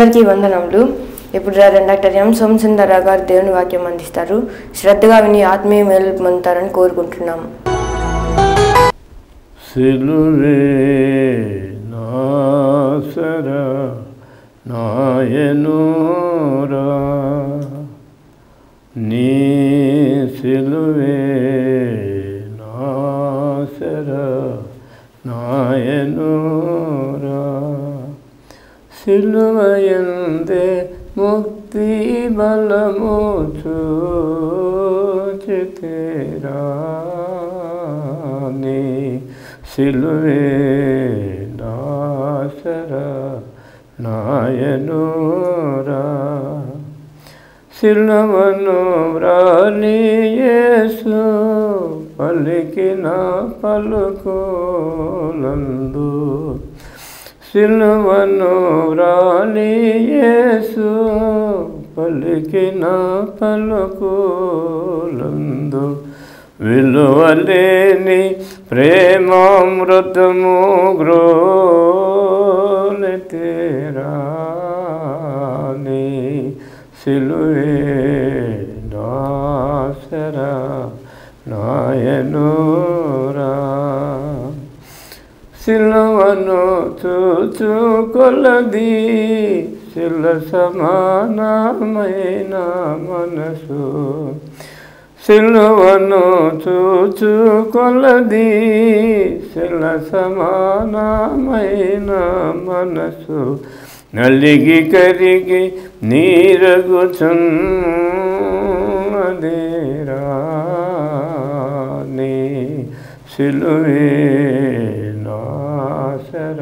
అందరికీ వందనములు ఇప్పుడు రెవరెండ్ డాక్టర్ ఎం సోమసుందరరావు గారు దేవుని వాక్యం అందిస్తారు శ్రద్ధగా విని ఆత్మీయ మేలు పొందుతారని కోరుకుంటున్నాము సిలువే నాసర నాయనూరా నీ సిలువే నాసర నాయనూరా సిలువయందే ముక్తి బలము చూచితేరా నీ సిలువే నాసర నాయనూరా సిలువను వ్రాలి యేసు పలికిన పలుకులందు సిలువను వ్రాలి యేసు పలికిన పలుకులందు విలువలేని ప్రేమామృతము గ్రోని తీరాని సిలువే నాసర నాయనూరా సిలువను చూచు కొలది శిల సమానమైన మనసు సిలువను చూచు కొలది శిల సమానమైన మనసు నలిగి కరిగి నీరగుచున్నదేరా నీ సిలువే నాసర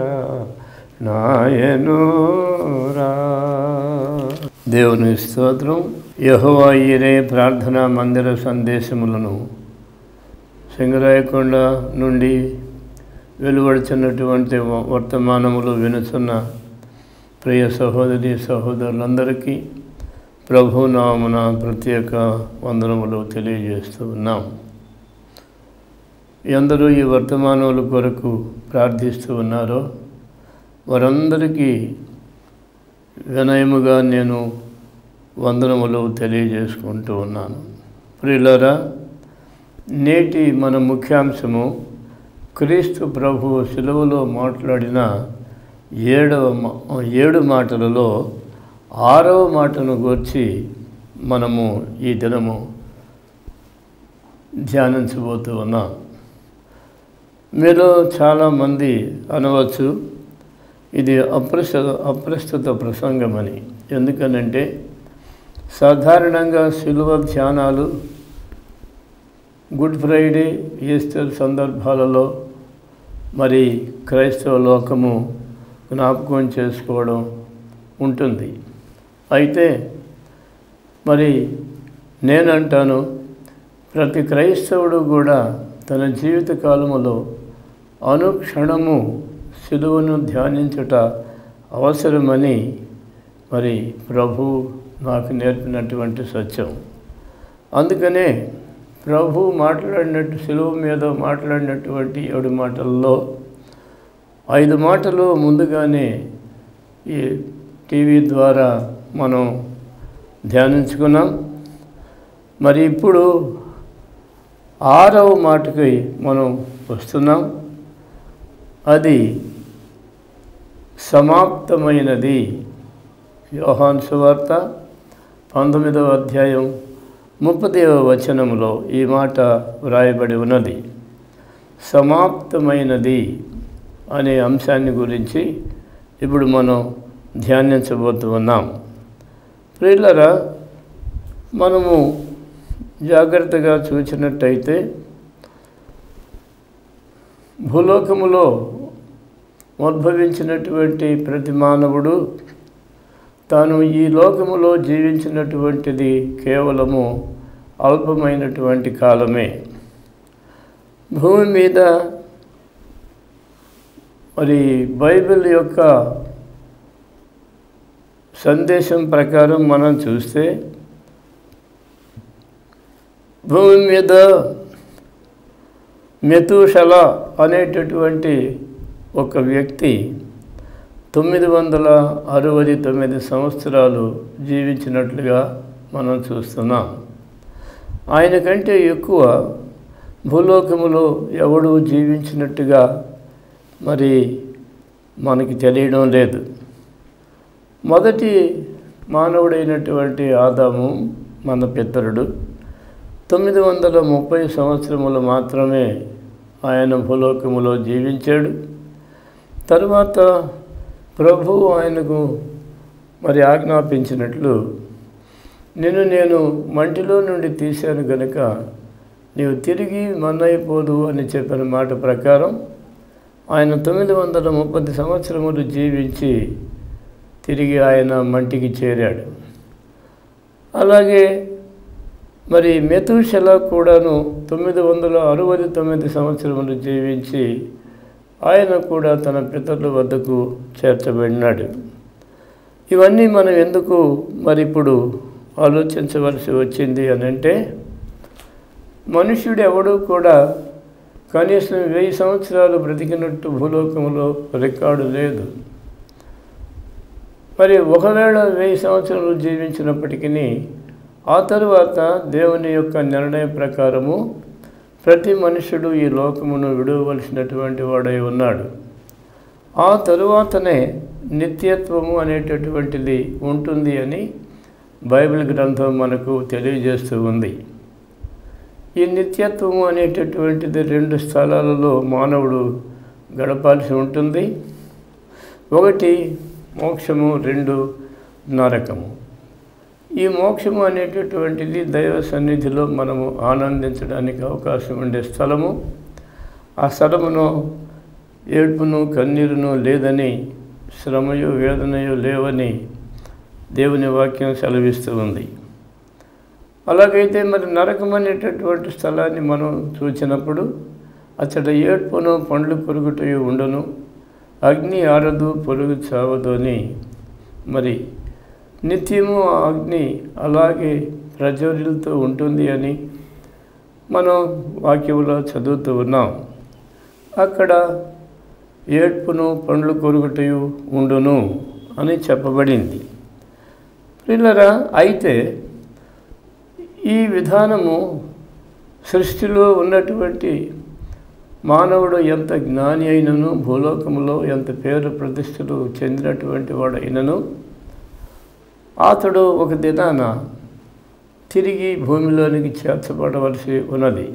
నాయనూరా దేవుని స్తోత్రం యహోవా ఈరే ప్రార్థనా మందిర సందేశములను సింగరాయకొండ నుండి వెలువడుచున్నటువంటి వ- వర్తమానములు వినుచున్న ప్రియ సహోదరి సహోదరులందరికీ ప్రభు నామున ప్రత్యేక వందనములు తెలియజేస్తూ ఉన్నాం ఎందరూ ఈ వర్తమానముల కొరకు ప్రార్థిస్తూ ఉన్నారో వారందరికీ వినయముగా నేను వందనములు తెలియజేసుకుంటూ ఉన్నాను ప్రియులరా నేటి మన ముఖ్యాంశము క్రీస్తు ప్రభువు సెలవులో మాట్లాడిన ఏడవ మా- ఏడు మాటలలో ఆరవ మాటను గూర్చి మనము ఈ దినము ధ్యానించబోతూ ఉన్నాం మీలో చాలామంది అనవచ్చు ఇది అప్రస్తుత అప్రస్తుత ప్రసంగమని ఎందుకనంటే సాధారణంగా సిలువ ధ్యానాలు గుడ్ ఫ్రైడే ఈస్టర్ సందర్భాలలో మరి క్రైస్తవ లోకము జ్ఞాపకం చేసుకోవడం ఉంటుంది అయితే మరి నేనంటాను ప్రతి క్రైస్తవుడు కూడా తన జీవిత కాలములో అనుక్షణము సిలువను ధ్యానించుట అవసరమని మరి ప్రభు నాకు నేర్పినటువంటి సత్యం అందుకనే ప్రభు మాట్లాడినట్టు సిలువ మీద మాట్లాడినటువంటి ఏడు మాటల్లో ఐదు మాటలు ముందుగానే ఈ టీవీ ద్వారా మనం ధ్యానించుకున్నాం మరి ఇప్పుడు ఆరవ మాటకి మనం వస్తున్నాం అది సమాప్తమైనది యోహాన్ సువార్త పంతొమ్మిదవ అధ్యాయం ముప్పదవ వచనములో ఈ మాట వ్రాయబడి ఉన్నది సమాప్తమైనది అనే అంశాన్ని గురించి ఇప్పుడు మనం ధ్యానించబోతూ ఉన్నాం ప్రియులరా మనము జాగ్రత్తగా చూసినట్టయితే భూలోకములో ఉద్భవించినటువంటి ప్రతి మానవుడు తాను ఈ లోకములో జీవించినటువంటిది కేవలము అల్పమైనటువంటి కాలమే భూమి మీద మరి బైబిల్ యొక్క సందేశం ప్రకారం మనం చూస్తే భూమి మీద మెతుషల అనేటటువంటి ఒక వ్యక్తి తొమ్మిది వందల అరవై తొమ్మిది సంవత్సరాలు జీవించినట్లుగా మనం చూస్తున్నాం ఆయన కంటే ఎక్కువ భూలోకములో ఎవడు జీవించినట్టుగా మరి మనకి తెలియడం లేదు మొదటి మానవుడైనటువంటి ఆదాము మన పితరుడు తొమ్మిది వందల ముప్పై సంవత్సరములు మాత్రమే ఆయన భూలోకములో జీవించాడు తరువాత ప్రభు ఆయనకు మరి ఆజ్ఞాపించినట్లు నిన్ను నేను మంటిలో నుండి తీశాను గనుక నీవు తిరిగి మన్నైపోదు అని చెప్పిన మాట ప్రకారం ఆయన తొమ్మిది వందల ముప్పది సంవత్సరములు జీవించి తిరిగి ఆయన మంటికి చేరాడు అలాగే మరి మెతుషల కూడాను తొమ్మిది వందల అరవై తొమ్మిది సంవత్సరములు జీవించి ఆయన కూడా తన పితరుల వద్దకు చేర్చబడినాడు ఇవన్నీ మనం ఎందుకు మరి ఇప్పుడు ఆలోచించవలసి వచ్చింది అని అంటే మనుష్యుడు ఎవడూ కూడా కనీసం వెయ్యి సంవత్సరాలు బ్రతికినట్టు భూలోకంలో రికార్డు లేదు మరి ఒకవేళ వెయ్యి సంవత్సరాలు జీవించినప్పటికీ ఆ తరువాత దేవుని యొక్క నిర్ణయం ప్రకారము ప్రతి మనుషుడు ఈ లోకమును విడవలసినటువంటి వాడై ఉన్నాడు ఆ తరువాతనే నిత్యత్వము అనేటటువంటిది ఉంటుంది అని బైబిల్ గ్రంథం మనకు తెలియజేస్తూ ఉంది ఈ నిత్యత్వము అనేటటువంటిది రెండు స్థలాలలో మానవుడు గడపాల్సి ఉంటుంది ఒకటి మోక్షము రెండు నరకము ఈ మోక్షము అనేటటువంటిది దైవ సన్నిధిలో మనము ఆనందించడానికి అవకాశం ఉండే స్థలము ఆ స్థలమును ఏడ్పును కన్నీరును లేదని శ్రమయు వేదనయు లేవని దేవుని వాక్యం సెలవిస్తూ ఉంది అలాగైతే మరి నరకం అనేటటువంటి స్థలాన్ని మనం చూసినప్పుడు అచ్చట ఏడ్పును పండ్లు పొరుగుటయు ఉండను అగ్ని ఆరదు పొరుగు చావదు అని మరి నిత్యము ఆ అగ్ని అలాగే ప్రజ్వరిల్తూ ఉంటుంది అని మనం వాక్యంలో చదువుతూ ఉన్నాం అక్కడ ఏడ్పును పండ్లు కొరుగుటయు ఉండును అని చెప్పబడింది పిల్లరా అయితే ఈ విధానము సృష్టిలో ఉన్నటువంటి మానవుడు ఎంత జ్ఞాని అయినను భూలోకములో ఎంత పేరు ప్రతిష్టలు చెందినటువంటి వాడు అయినను అతడు ఒక దినాన తిరిగి భూమిలోనికి చేర్చబడవలసి ఉన్నది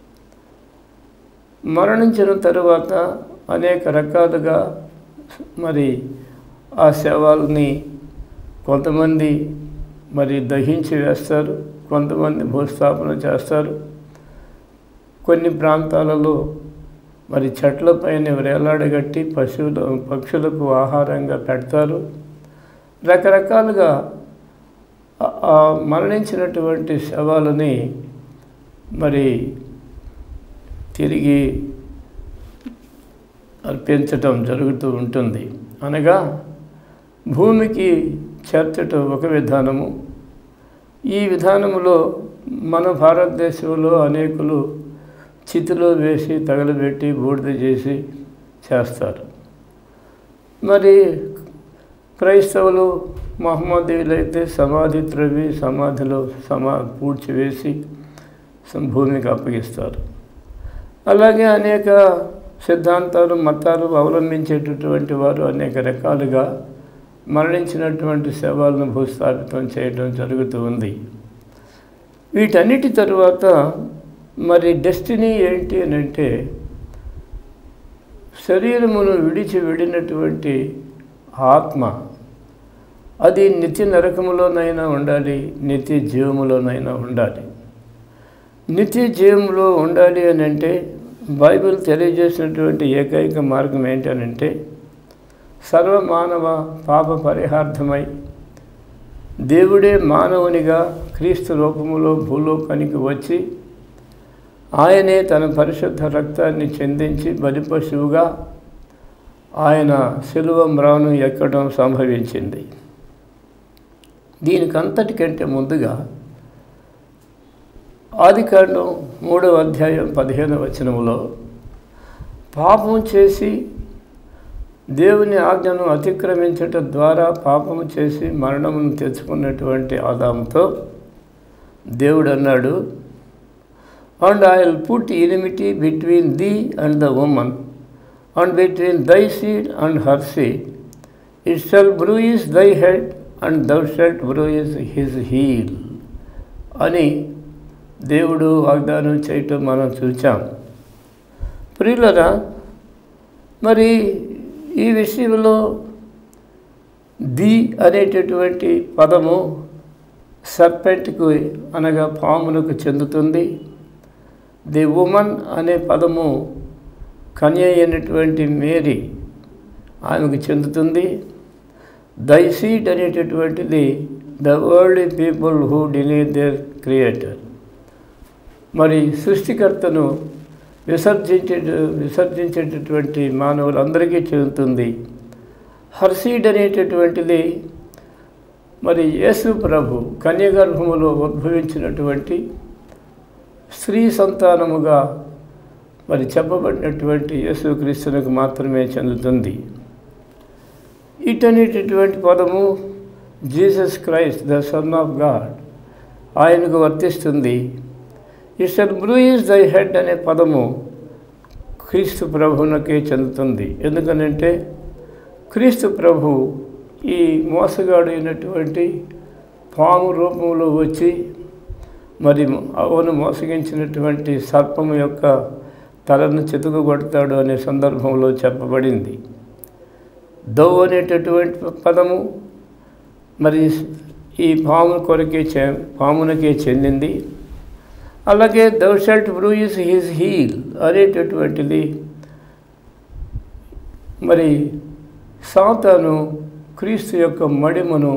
మరణించిన తరువాత అనేక రకాలుగా మరి ఆ శవాల్ని కొంతమంది మరి దహించి వేస్తారు కొంతమంది భూస్థాపన చేస్తారు కొన్ని ప్రాంతాలలో మరి చెట్లపైన వేలాడగట్టి పశువులు పక్షులకు ఆహారంగా పెడతారు రకరకాలుగా ఆ- ఆ మరణించినటువంటి శవాలని మరి తిరిగి అర్పించటం జరుగుతూ ఉంటుంది అనగా భూమికి చేర్చటం ఒక విధానము ఈ విధానములో మన భారతదేశంలో అనేకులు చితిలో వేసి తగలబెట్టి బూడిద చేసి చేస్తారు మరి క్రైస్తవులు మహమ్మదీయులైతే సమాధి త్రవ్వి సమాధిలో సమా పూడ్చివేసి సం- భూమికి అప్పగిస్తారు అలాగే అనేక సిద్ధాంతాలు మతాలు అవలంబించేటటువంటి వారు అనేక రకాలుగా మరణించినటువంటి శవాలను భూస్థాపితం చేయడం జరుగుతూ ఉంది వీటన్నిటి తరువాత మరి డెస్టినీ ఏంటి అని అంటే శరీరమును విడిచి వెళ్ళినటువంటి ఆత్మ అది నిత్య నరకములోనైనా ఉండాలి నిత్య జీవములోనైనా ఉండాలి నిత్య జీవంలో ఉండాలి అని అంటే బైబిల్ తెలియజేసినటువంటి ఏకైక మార్గం ఏంటనంటే సర్వమానవ పాప పరిహార్థమై దేవుడే మానవునిగా క్రీస్తు రూపములో భూలోకానికి వచ్చి ఆయనే తన పరిశుద్ధ రక్తాన్ని చెందించి బలిపశువుగా ఆయన శిలువ మ్రాను ఎక్కడం సంభవించింది దీనికంతటికంటే ముందుగా ఆదికాండం మూడవ అధ్యాయం పదిహేను వచనములో పాపం చేసి దేవుని ఆజ్ఞను అతిక్రమించటం ద్వారా పాపము చేసి మరణమును తెచ్చుకున్నటువంటి ఆదాముతో దేవుడు అన్నాడు and I will put enmity between thee and the woman and between thy seed and her seed it shall bruise thy head and thou shalt bruise his heel అని దేవుడు వాగ్దానం చేయటం మనం చూచాం ప్రియులరా మరి ఈ విషయంలో ది అనేటటువంటి పదము సర్పెంట్కు అనగా పాములకు చెందుతుంది ది ఉమన్ అనే పదము కన్య అయినటువంటి మేరీ ఆమెకు చెందుతుంది దై సీడ్ అనేటటువంటిది the world people who delay their creator మరి సృష్టికర్తను విసర్జించే విసర్జించేటటువంటి మానవులందరికీ చెందుతుంది హర్సీడ్ అనేటటువంటిది మరి యేసు ప్రభు కన్యగర్భములో ఉద్భవించినటువంటి స్త్రీ సంతానముగా మరి చెప్పబడినటువంటి యేసుక్రీస్తునికి మాత్రమే చెందుతుంది ఇటనేటటువంటి పదము Jesus Christ the son of God ఆయనకు వర్తిస్తుంది ఇస్టర్ బ్రూయిస్ దై హెడ్ అనే పదము క్రీస్తు ప్రభునకే చెందుతుంది ఎందుకనంటే క్రీస్తు ప్రభు ఈ మోసగాడు అయినటువంటి పాము రూపంలో వచ్చి మరి అవును మోసగించినటువంటి సర్పము యొక్క తలను చితుకుగొడతాడు అనే సందర్భంలో చెప్పబడింది దౌ అనేటటువంటి పదము మరి ఈ పాము కొరకే చె పామునకే చెందింది అలాగే thou shalt bruise his heel అనేటటువంటిది మరి సాతాను క్రీస్తు యొక్క మడిమను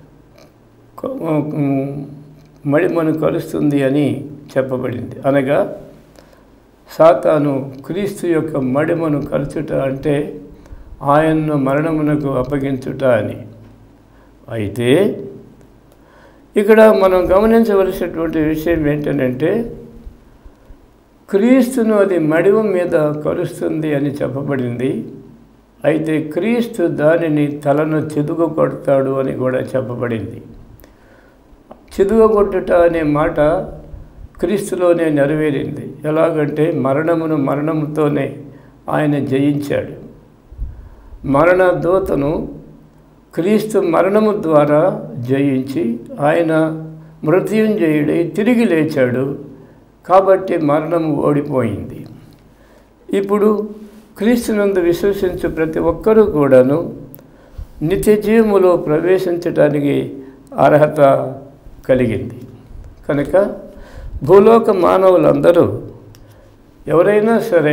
మడిమను కలుస్తుంది అని చెప్పబడింది అనగా సాతాను క్రీస్తు యొక్క మడిమను కలుచుట అంటే ఆయన్ను మరణమునకు అప్పగించుట అని అయితే ఇక్కడ మనం గమనించవలసినటువంటి విషయం ఏంటంటే క్రీస్తును అది మడివ మీద కలుస్తుంది అని చెప్పబడింది అయితే క్రీస్తు దానిని తలను చెదుగ కొడతాడు అని కూడా చెప్పబడింది చెదుగ కొట్టుట అనే మాట క్రీస్తులోనే నెరవేరింది ఎలాగంటే మరణమును మరణముతోనే ఆయన జయించాడు మరణ దూతను క్రీస్తు మరణము ద్వారా జయించి ఆయన మృత్యుంజయుడై తిరిగి లేచాడు కాబట్టి మరణము ఓడిపోయింది ఇప్పుడు క్రీస్తునందు విశ్వసించు ప్రతి ఒక్కరూ కూడాను నిత్య జీవములో ప్రవేశించడానికి అర్హత కలిగింది కనుక భూలోక మానవులందరూ ఎవరైనా సరే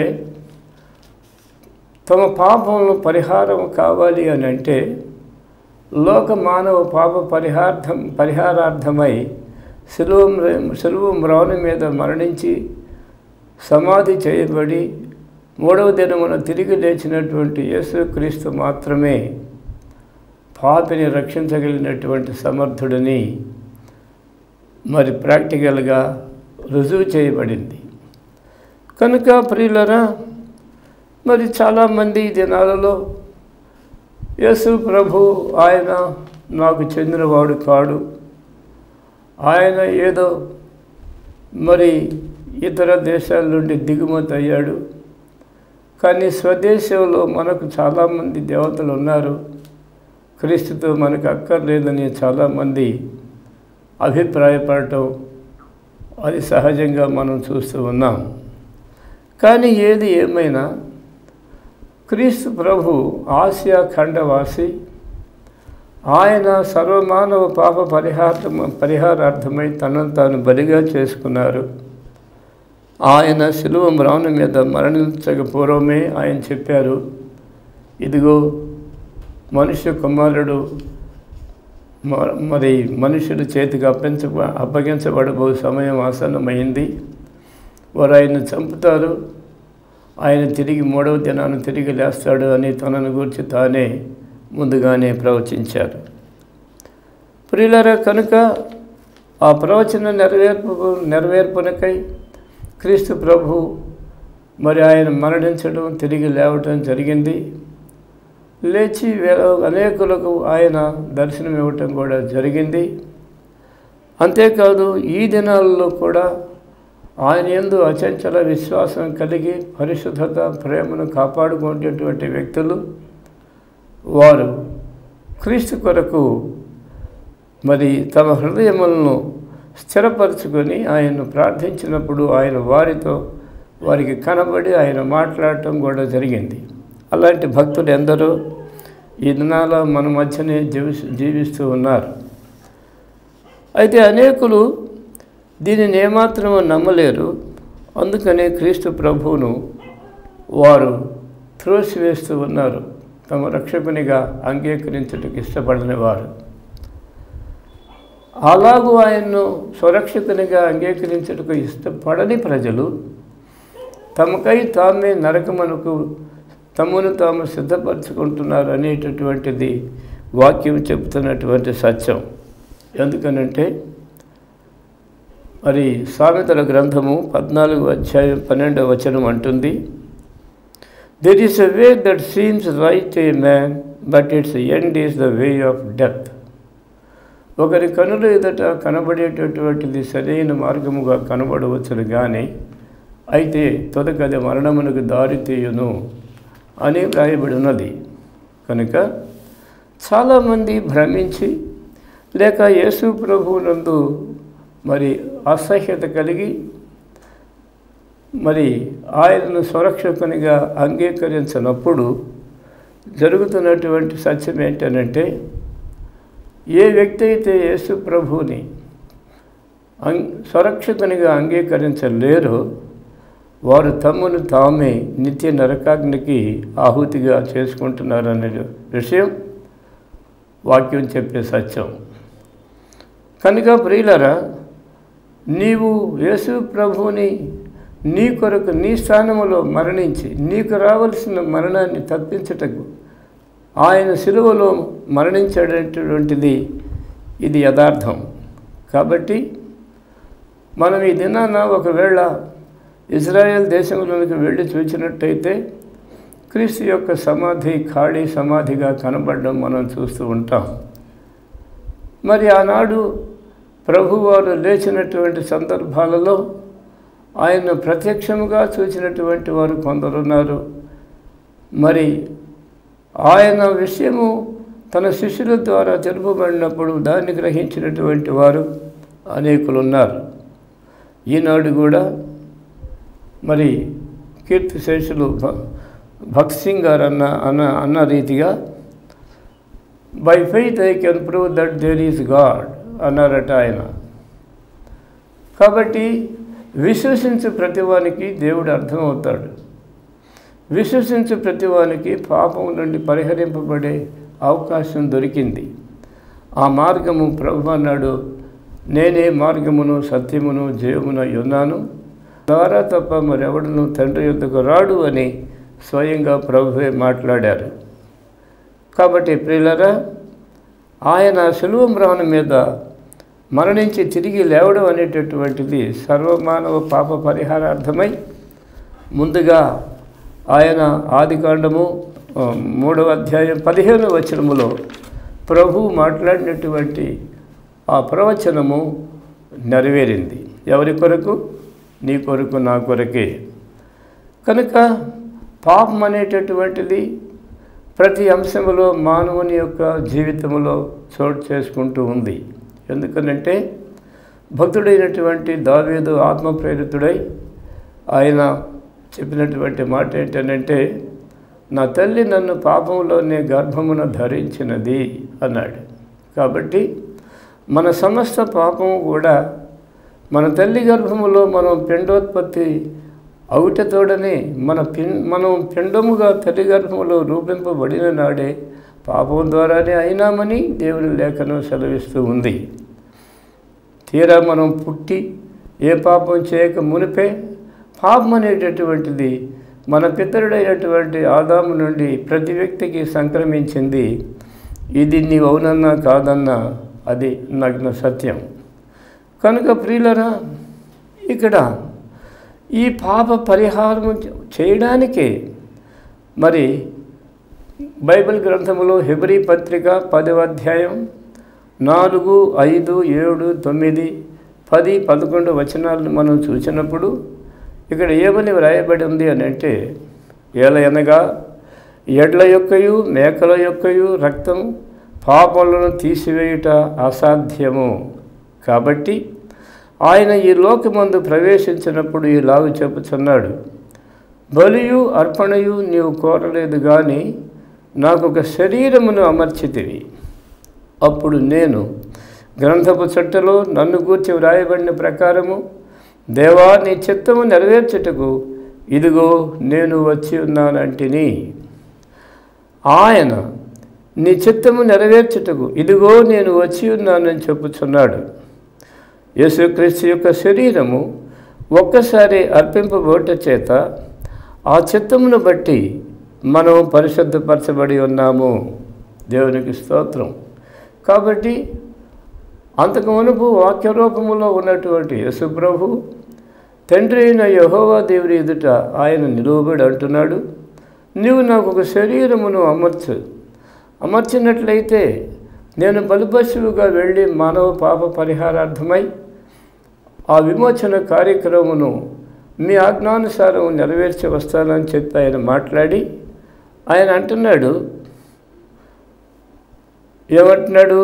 తమ పాపంలో పరిహారం కావాలి అని అంటే లోక మానవ పాప పరిహార్థం పరిహారార్థమై సులువు సులువు మ్రాను మీద మరణించి సమాధి చేయబడి మూడవ దినమున తిరిగి లేచినటువంటి యేసుక్రీస్తు మాత్రమే పాపిని రక్షించగలిగినటువంటి సమర్థుడని మరి ప్రాక్టికల్గా రుజువు చేయబడింది కనుక ప్రియులరా మరి చాలామంది ఈ దినాలలో యేసు ప్రభు ఆయన నాకు చెందినవాడు కాడు ఆయన ఏదో మరి ఇతర దేశాల నుండి దిగుమతి అయ్యాడు కానీ స్వదేశంలో మనకు చాలామంది దేవతలు ఉన్నారు క్రీస్తుతో మనకు అక్కర్లేదని చాలామంది అభిప్రాయపడటం అది సహజంగా మనం చూస్తూ ఉన్నాం కానీ ఏది ఏమైనా క్రీస్తు ప్రభు ఆసియా ఖండవాసి ఆయన సర్వమానవ పాప పరిహార్థం పరిహారార్థమై తనను తాను బలిగా చేసుకున్నారు ఆయన శిలువ మ్రాను మీద మరణించక పూర్వమే ఆయన చెప్పారు ఇదిగో మనుష్య కుమారుడు మ- మరి మనుషుల చేతికి అప్పించ అప్పగించబడబో సమయం ఆసన్నమైంది వారు ఆయన చంపుతారు ఆయన తిరిగి మూడవ దినాన్ని తిరిగి లేస్తాడు అని తనను గురించి తానే ముందుగానే ప్రవచించారు ప్రియులరా కనుక ఆ ప్రవచన నెరవేర్పు నెరవేర్పునకై క్రీస్తు ప్రభు మరి ఆయన మరణించడం తిరిగి లేవటం జరిగింది లేచి వే- అనేకులకు ఆయన దర్శనం ఇవ్వటం కూడా జరిగింది అంతేకాదు ఈ దినాల్లో కూడా ఆయన ఎందు అచంచల విశ్వాసం కలిగి పరిశుద్ధత ప్రేమను కాపాడుకునేటటువంటి వ్యక్తులు వారు క్రీస్తు కొరకు మరి తమ హృదయములను స్థిరపరచుకొని ఆయన్ను ప్రార్థించినప్పుడు ఆయన వారితో వారికి కనబడి ఆయన మాట్లాడటం కూడా జరిగింది అలాంటి భక్తులు ఎందరో ఈ దినాల మన మధ్యనే జీవి జీవిస్తూ ఉన్నారు అయితే అనేకులు దీనిని ఏమాత్రమో నమ్మలేరు అందుకనే క్రీస్తు ప్రభువును వారు త్రోసివేస్తూ ఉన్నారు తమ రక్షకునిగా అంగీకరించడానికి ఇష్టపడని వారు అలాగూ ఆయన్ను సురక్షితునిగా అంగీకరించటకు ఇష్టపడని ప్రజలు తమకై తామే నరకమునకు తమను తాము సిద్ధపరచుకుంటున్నారు అనేటటువంటిది వాక్యం చెబుతున్నటువంటి సత్యం ఎందుకనంటే మరి సామెతల గ్రంథము పద్నాలుగు అధ్యాయం పన్నెండవ వచనం అంటుంది there is a way that seems right a man but its end is the way of death ఒకరి కనుల ఎదుట కనబడేటటువంటిది సరైన మార్గముగా కనబడవచ్చును కానీ అయితే తొదకది మరణమునకు దారి తీయును అని వ్రాయబడి ఉన్నది కనుక చాలామంది భ్రమించి లేక యేసు ప్రభువునందు మరి అసహ్యత కలిగి మరి ఆయనను సురక్షకునిగా అంగీకరించినప్పుడు జరుగుతున్నటువంటి సత్యం ఏంటనంటే ఏ వ్యక్తి అయితే యేసు ప్రభువుని అం సురక్షితునిగా అంగీకరించలేరో వారు తమను తామే నిత్య నరకాగ్నికి ఆహుతిగా చేసుకుంటున్నారనే విషయం వాక్యం చెప్పే సత్యం కనుక ప్రియులరా నీవు యేసు ప్రభువుని నీ కొరకు నీ స్థానములో మరణించి నీకు రావలసిన మరణాన్ని తప్పించటకు ఆయన సిలువలో మరణించేటటువంటిది ఇది యథార్థం కాబట్టి మనం ఈ దినాన ఒకవేళ ఇజ్రాయెల్ దేశంలోనికి వెళ్ళి చూసినట్టయితే క్రీస్తు యొక్క సమాధి ఖాళీ సమాధిగా కనబడడం మనం చూస్తూ ఉంటాం మరి ఆనాడు ప్రభువారు లేచినటువంటి సందర్భాలలో ఆయన ప్రత్యక్షముగా చూసినటువంటి వారు కొందరున్నారు మరి ఆయన విషయము తన శిష్యుల ద్వారా తెలుపబడినప్పుడు దాన్ని గ్రహించినటువంటి వారు అనేకులు ఉన్నారు ఈనాడు కూడా మరి కీర్తి శేషులు భ- భక్త్ సింగ్ గారు అన్న అన్న అన్న రీతిగా by faith I can prove that there is God అన్నారట ఆయన కాబట్టి విశ్వసించే ప్రతివానికి దేవుడు అర్థమవుతాడు విశ్వసించే ప్రతివానికి పాపం నుండి పరిహరింపబడే అవకాశం దొరికింది ఆ మార్గము ప్రభు అన్నాడు నేనే మార్గమును సత్యమును జీవమును ఉన్నాను ద్వారా తప్ప మరెవడను తండ్రి యొద్దకు రాడు అని స్వయంగా ప్రభువే మాట్లాడారు కాబట్టి ప్రియులరా ఆయన సులువ మ్రాణ మీద మరణించి తిరిగి లేవడం అనేటటువంటిది సర్వమానవ పాప పరిహారార్థమై ముందుగా ఆయన ఆదికాండము ఆ, మూడవ అధ్యాయం పదిహేను వచనములో ప్రభు మాట్లాడినటువంటి ఆ ప్రవచనము నెరవేరింది ఎవరి కొరకు నీ కొరకు నా కొరకే కనుక పాపం అనేటటువంటిది ప్రతి అంశములో మానవుని యొక్క జీవితంలో చోటు చేసుకుంటూ ఉంది ఎందుకనంటే భక్తుడైనటువంటి దావీదు ఆత్మప్రేరితుడై ఆయన చెప్పినటువంటి మాట ఏంటనంటే నా తల్లి నన్ను పాపంలోనే గర్భమున ధరించినది అన్నాడు కాబట్టి మన సమస్త పాపము కూడా మన తల్లి గర్భములో మనం పిండోత్పత్తి అవుటతోడనే మన పిన్ మనం పిండముగా తల్లి గర్భములో రూపింపబడిన నాడే పాపం ద్వారానే అయినామని దేవుని లేఖనం సెలవిస్తూ ఉంది తీరా మనం పుట్టి ఏ పాపం చేయక మునిపే పాపం అనేటటువంటిది మన పితరుడైనటువంటి ఆదాము నుండి ప్రతి వ్యక్తికి సంక్రమించింది ఇది నీవు అవునన్నా కాదన్నా అది నగ్న సత్యం కనుక ప్రియులరా ఇక్కడ ఈ పాప పరిహారం చేయడానికే మరి బైబిల్ గ్రంథములో హెబ్రీ పత్రిక పదవ అధ్యాయం నాలుగు ఐదు ఏడు తొమ్మిది పది పదకొండు వచనాలను మనం చూసినప్పుడు ఇక్కడ ఏమని వ్రాయబడి ఉంది అని అంటే ఏలయనగా ఎడ్ల యొక్కయు మేకల యొక్కయు రక్తం పాపలను తీసివేయుట అసాధ్యము కాబట్టి ఆయన ఈ లోకమందు ప్రవేశించినప్పుడు ఇలాగు చెప్పుచున్నాడు బలియు అర్పణయు నీవు కోరలేదు కానీ నాకు ఒక శరీరమును అమర్చితివి అప్పుడు నేను గ్రంథపు చుట్టలో నన్ను గూర్చి వ్రాయబడిన ప్రకారము దేవా నీ చిత్తము నెరవేర్చుటకు ఇదిగో నేను వచ్చి ఉన్నానంటిని ఆయన నీ చిత్తము నెరవేర్చుటకు ఇదిగో నేను వచ్చి ఉన్నానని చెప్పుచున్నాడు యేసుక్రీస్తు యొక్క శరీరము ఒక్కసారి అర్పింపబోట చేత ఆ చిత్తమును బట్టి మనం పరిశుద్ధపరచబడి ఉన్నాము దేవునికి స్తోత్రం కాబట్టి అంతకు మునుపు వాక్య రూపములో ఉన్నటువంటి యేసుప్రభు తండ్రి అయిన యహోవా దేవుని ఎదుట ఆయన నిలువబడి అంటున్నాడు నీవు నాకు ఒక శరీరమును అమర్చు అమర్చినట్లయితే నేను బలిపశువుగా వెళ్ళి మానవ పాప పరిహారార్థమై ఆ విమోచన కార్యక్రమమును మీ ఆజ్ఞానుసారం నెరవేర్చి వస్తానని చెప్పి ఆయన మాట్లాడి ఆయన అంటున్నాడు ఏమంటున్నాడు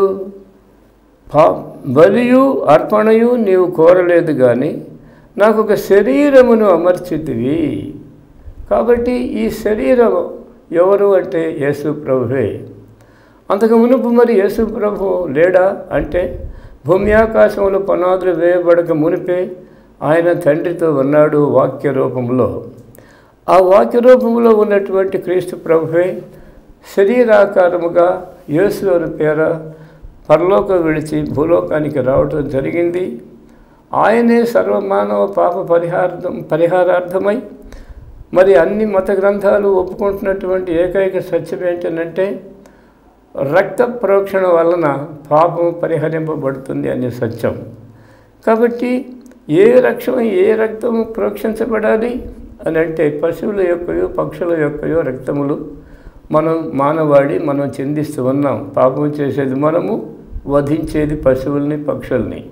పా బలియు అర్పణయు నీవు కోరలేదు కానీ నాకు ఒక శరీరమును అమర్చితివి కాబట్టి ఈ శరీరం ఎవరు అంటే యేసు ప్రభువే అంతకు మునుపు మరి యేసు ప్రభు లేడా అంటే భూమి ఆకాశంలో పునాదులు వేయబడక మునిపే ఆయన తండ్రితో ఉన్నాడు వాక్య రూపంలో ఆ వాక్య రూపంలో ఉన్నటువంటి క్రీస్తు ప్రభువే శరీరాకారముగా యేసు అని పేర పరలోకం విడిచి భూలోకానికి రావటం జరిగింది ఆయనే సర్వమానవ పాప పరిహార్థం పరిహారార్థమై మరి అన్ని మత గ్రంథాలు ఒప్పుకుంటున్నటువంటి ఏకైక సత్యం ఏంటంటే రక్త ప్రోక్షణ వలన పాపం పరిహరింపబడుతుంది అనే సత్యం కాబట్టి ఏ రక్షణ ఏ రక్తం ప్రోక్షించబడాలి అని అంటే పశువుల యొక్కయో పక్షుల యొక్కయో రక్తములు మనం మానవాడి మనం చెందిస్తూ ఉన్నాం పాపం చేసేది మనము వధించేది పశువుల్ని పక్షుల్ని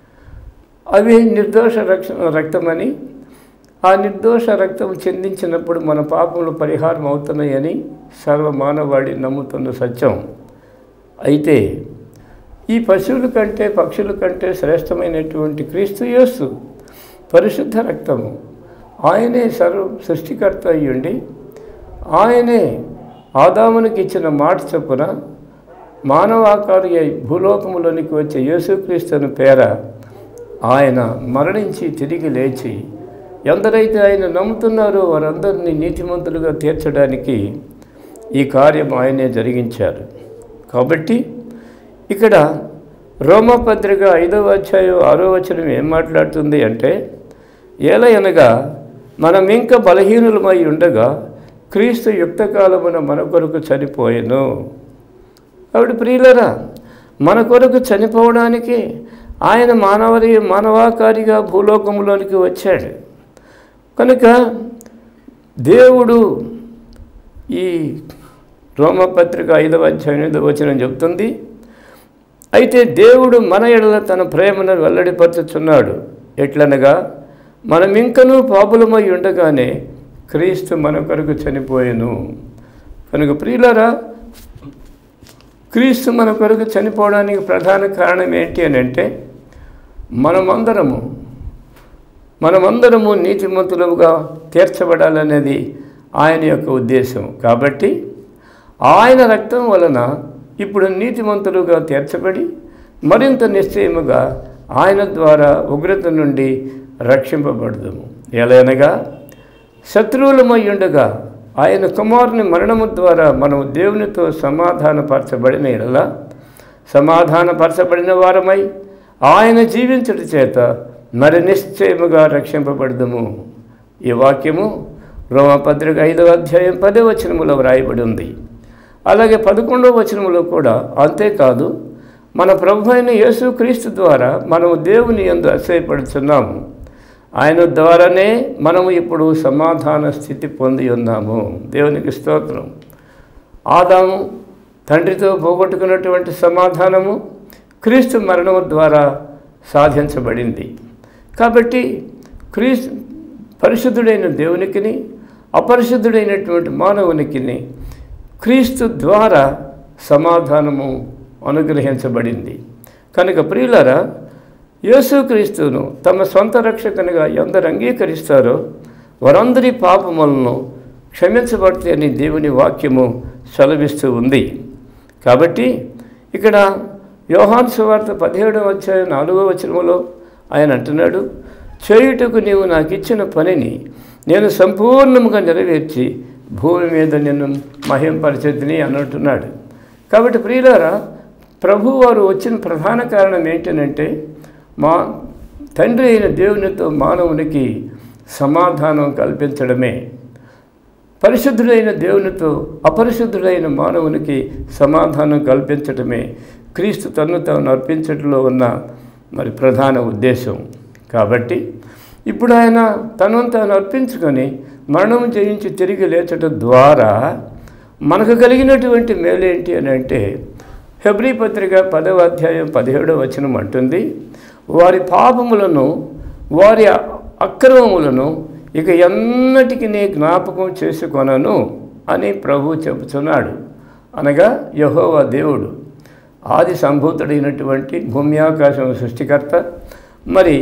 అవి నిర్దోష రక్ష రక్తమని ఆ నిర్దోష రక్తం చెందించినప్పుడు మన పాపములు పరిహారం అవుతున్నాయని సర్వమానవాడి నమ్ముతున్న సత్యం అయితే ఈ పశువుల కంటే పక్షుల కంటే శ్రేష్టమైనటువంటి క్రీస్తు యేసు పరిశుద్ధ రక్తము ఆయనే సర్వ సృష్టికర్త అయ్యుండి ఆయనే ఆదామునికి ఇచ్చిన మాట చొప్పున మానవాకారి అయి భూలోకములోనికి వచ్చే యేసుక్రీస్తుని పేర ఆయన మరణించి తిరిగి లేచి ఎందరైతే ఆయన నమ్ముతున్నారో వారందరినీ నీతిమంతులుగా తీర్చడానికి ఈ కార్యం ఆయనే జరిగించారు కాబట్టి ఇక్కడ రోమపత్రిక ఐదవ అధ్యాయం ఆరో వచనం ఏం మాట్లాడుతుంది అంటే ఏలయనగా మనం ఇంకా బలహీనులమై ఉండగా క్రీస్తు యుక్త కాలమున మన కొరకు చనిపోయెను కాబట్టి ప్రియులరా మన కొరకు చనిపోవడానికి ఆయన మానవరి మానవాకారిగా భూలోకంలోనికి వచ్చాడు కనుక దేవుడు ఈ రోమపత్రిక ఐదవ అధ్యాయం ఐదవ వచనం చెప్తుంది అయితే దేవుడు మన ఎడల తన ప్రేమను వెల్లడిపరచుచున్నాడు ఎట్లనగా మనం ఇంకనూ పాపులమై ఉండగానే క్రీస్తు మన కొరకు చనిపోయెను కనుక ప్రియులరా క్రీస్తు మన కొరకు చనిపోవడానికి ప్రధాన కారణం ఏంటి అని అంటే మనమందరము మనమందరము నీతిమంతులుగా తీర్చబడాలనేది ఆయన యొక్క ఉద్దేశం కాబట్టి ఆయన రక్తం వలన ఇప్పుడు నీతిమంతులుగా తీర్చబడి మరింత నిశ్చయముగా ఆయన ద్వారా ఉగ్రత నుండి రక్షింపబడదుము ఎలయనగా శత్రువులమై ఉండగా ఆయన కుమారుని మరణము ద్వారా మనం దేవునితో సమాధానపరచబడిన ఎడల సమాధానపరచబడిన వారమై ఆయన జీవించట చేత మరి నిశ్చయముగా రక్షింపబడదుము ఈ వాక్యము రోమపత్రిక ఐదవ అధ్యాయం పదవ వచనములో వ్రాయబడి ఉంది అలాగే పదకొండవ వచనములో కూడా అంతేకాదు మన ప్రభు అయిన యేసుక్రీస్తు ద్వారా మనము దేవుని ఎందు అసహ్యపడుతున్నాము ఆయన ద్వారానే మనము ఇప్పుడు సమాధాన స్థితి పొంది ఉన్నాము దేవునికి స్తోత్రం ఆదాము తండ్రితో పోగొట్టుకున్నటువంటి సమాధానము క్రీస్తు మరణము ద్వారా సాధించబడింది కాబట్టి క్రీస్తు పరిశుద్ధుడైన దేవునికిని అపరిశుద్ధుడైనటువంటి మానవునికిని క్రీస్తు ద్వారా సమాధానము అనుగ్రహించబడింది కనుక ప్రియులరా యేసుక్రీస్తును తమ సొంత రక్షకునిగా ఎందరు అంగీకరిస్తారో వారందరి పాపములను క్షమించబడితే అని దేవుని వాక్యము సెలవిస్తూ ఉంది కాబట్టి ఇక్కడ యోహాన్ సువార్త పదిహేడవ అధ్యాయం నాలుగవ వచనములో ఆయన అంటున్నాడు చేయుటకు నీవు నాకు ఇచ్చిన పనిని నేను సంపూర్ణముగా నెరవేర్చి భూమి మీద నిన్ను మహింపరిచేదిని అన్నట్టున్నాడు కాబట్టి ప్రియులారా ప్రభు వారు వచ్చిన ప్రధాన కారణం ఏంటనంటే మా తండ్రి అయిన దేవునితో మానవునికి సమాధానం కల్పించడమే పరిశుద్ధుడైన దేవునితో అపరిశుద్ధుడైన మానవునికి సమాధానం కల్పించడమే క్రీస్తు తన్ను తాను అర్పించడంలో ఉన్న మరి ప్రధాన ఉద్దేశం కాబట్టి ఇప్పుడు ఆయన తనను తాను అర్పించుకొని మరణం జయించి తిరిగి లేచడం ద్వారా మనకు కలిగినటువంటి మేలేంటి అని అంటే హెబ్రీ పత్రిక పదవ అధ్యాయం పదిహేడవ వచనం అంటుంది వారి పాపములను వారి అక్రమములను ఇక ఎన్నటికి నీ జ్ఞాపకం చేసుకొనను అని ప్రభు చెబుతున్నాడు అనగా యహోవా దేవుడు ఆది సంభూతుడైనటువంటి భూమి ఆకాశం సృష్టికర్త మరి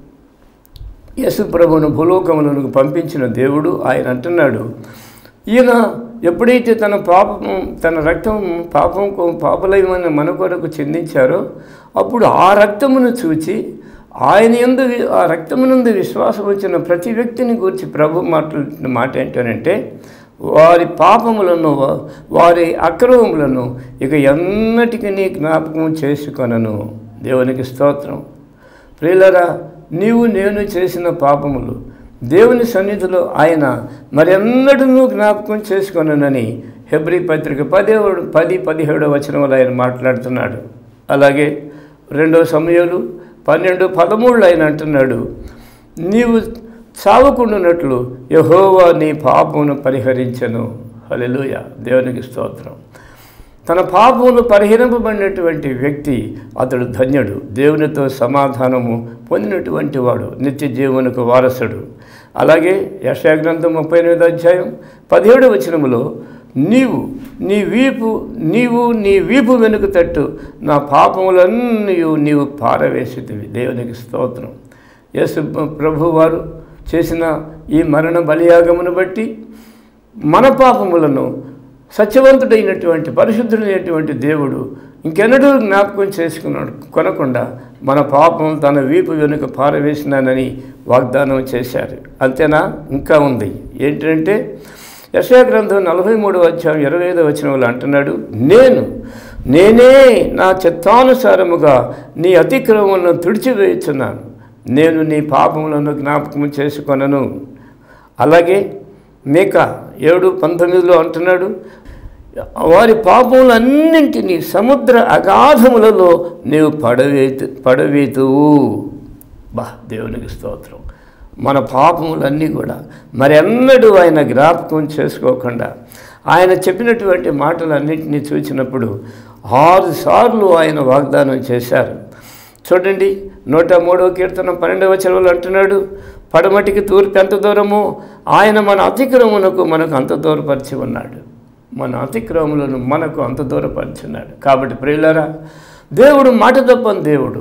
యేసు ప్రభువును భూలోకములకు పంపించిన దేవుడు ఆయన అంటున్నాడు ఈయన ఎప్పుడైతే తన పాపము తన రక్తం పాపం పాపలయమైన మన కొరకు చెందించారో అప్పుడు ఆ రక్తమును చూచి ఆయన ఎందు ఆ రక్తమునందు విశ్వాసం వచ్చిన ప్రతి వ్యక్తిని గురించి ప్రభు మాట్లాడిన మాట ఏంటనంటే వారి పాపములను వారి అక్రమములను ఇక ఎన్నటికీ నీ జ్ఞాపకం చేసుకొనను దేవునికి స్తోత్రం ప్రియులరా నీవు నేను చేసిన పాపములు దేవుని సన్నిధిలో ఆయన మరెన్నడూ జ్ఞాపకం చేసుకొనని హెబ్రి పత్రిక పదేవుడు పది పదిహేడో వచనంలో ఆయన మాట్లాడుతున్నాడు అలాగే రెండో సమయాలు పన్నెండు పదమూడులో ఆయన అంటున్నాడు నీవు చావకుండానట్లు యహోవా నీ పాపమును పరిహరించను హల్లెలూయా దేవునికి స్తోత్రం తన పాపములు పరిహరింపబడినటువంటి వ్యక్తి అతడు ధన్యుడు దేవునితో సమాధానము పొందినటువంటి వాడు నిత్య జీవనకు వారసుడు అలాగే యశాగ్రంథం ముప్పై ఎనిమిది అధ్యాయం పదిహేడు వచనములో నీవు నీ వీపు నీవు నీ వీపు వెనుక తట్టు నా పాపములన్నీ నీవు పారవేసితివి దేవునికి స్తోత్రం యేసు ప్రభు వారు చేసిన ఈ మరణ బలియాగమును బట్టి మన పాపములను సత్యవంతుడైనటువంటి పరిశుద్ధుడైనటువంటి దేవుడు ఇంకెన్నడూ జ్ఞాపకం చేసుకున్నాడు కొనకుండా మన పాపం తన వీపు వెనుక పారవేసినానని వాగ్దానం చేశారు అంతేనా ఇంకా ఉంది ఏంటంటే యశాగ్రంథం నలభై మూడవ అధ్యాయం ఇరవై ఐదవ వచనంలో అంటున్నాడు నేను నేనే నా చిత్తానుసారముగా నీ అతిక్రమలను తుడిచివేయుచున్నాను నేను నీ పాపములను జ్ఞాపకం చేసుకొనను అలాగే మేక ఏడు పంతొమ్మిదిలో అంటున్నాడు వారి పాపములన్నింటినీ సముద్ర అగాధములలో నీవు పడవేతు పడవేతువు బా దేవునికి స్తోత్రం మన పాపములన్నీ కూడా మరెన్నడూ ఆయన జ్ఞాపకం చేసుకోకుండా ఆయన చెప్పినటువంటి మాటలన్నింటినీ చూసినప్పుడు ఆరు సార్లు ఆయన వాగ్దానం చేశారు చూడండి నూట మూడవ కీర్తన పన్నెండవ చెరువులు అంటున్నాడు పడమటికి తూర్పు ఎంత దూరమో ఆయన మన అతిక్రమునకు మనకు అంత దూరపరిచి ఉన్నాడు మన అతిక్రమములను మనకు అంత దూరపరిచున్నాడు కాబట్టి ప్రియులరా దేవుడు మాట తప్పని దేవుడు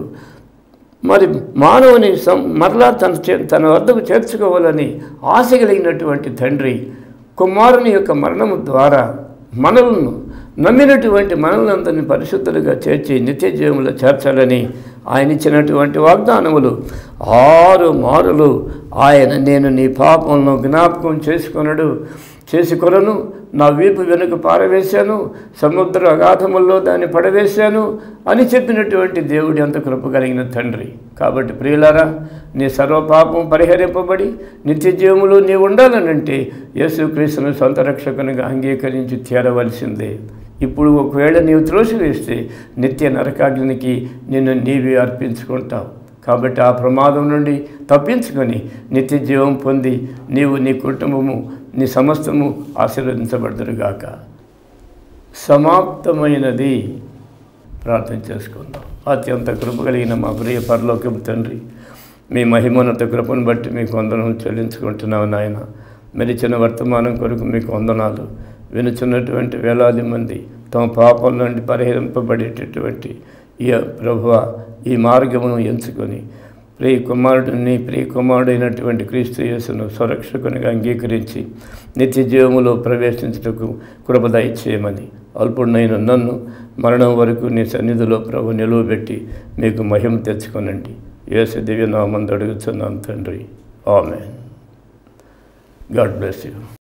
మరి మానవుని సం మరలా తన చే తన వద్దకు చేర్చుకోవాలని ఆశ కలిగినటువంటి తండ్రి కుమారుని యొక్క మరణము ద్వారా మనలను నమ్మినటువంటి మనలందరినీ పరిశుద్ధులుగా చేర్చి నిత్య జీవంలో చేర్చాలని ఆయన ఇచ్చినటువంటి వాగ్దానములు ఆరు మారులు ఆయన నేను నీ పాపంలో జ్ఞాపకం చేసుకొనడు చేసుకొనను నా వీపు వెనుక పారవేశాను సముద్ర అగాధముల్లో దాన్ని పడవేశాను అని చెప్పినటువంటి దేవుడి అంత కృప కలిగిన తండ్రి కాబట్టి ప్రియులారా నీ సర్వపాపం పరిహరింపబడి నిత్య జీవములు నీ ఉండాలనంటే యేసుక్రీస్తును సొంత రక్షకునిగా అంగీకరించి చేరవలసిందే ఇప్పుడు ఒకవేళ నీవు త్రోసివేస్తే నిత్య నరకాగ్నికి నిన్ను నీవే అర్పించుకుంటావు కాబట్టి ఆ ప్రమాదం నుండి తప్పించుకొని నిత్య జీవం పొంది నీవు నీ కుటుంబము నీ సమస్తము ఆశీర్వదించబడుదురుగాక సమాప్తమైనది ప్రార్థన చేసుకుందాం అత్యంత కృప కలిగిన మా ప్రియ పరలోకపు తండ్రి మీ మహిమోన్నత కృపను బట్టి మీకు వందనం చెల్లించుకుంటున్నావు నాయన మెరిచిన వర్తమానం కొరకు మీకు వందనాలు వినుచున్నటువంటి వేలాది మంది తమ పాపం నుండి పరిహరింపబడేటటువంటి ఈ ప్రభువ ఈ మార్గమును ఎంచుకొని ప్రియ కుమారుడిని ప్రియ కుమారుడైనటువంటి క్రీస్తు యేసును సురక్షకునిగా అంగీకరించి నిత్య జీవములో ప్రవేశించుటకు కృప దయచేయమని అల్పుడినైన నన్ను మరణం వరకు నీ సన్నిధిలో ప్రభు నిలువబెట్టి మీకు మహిమ తెచ్చుకొనండి యేసు దివ్యనామందు అడుగుతున్నాను తండ్రి ఆమె గాడ్ బ్లెస్ యూ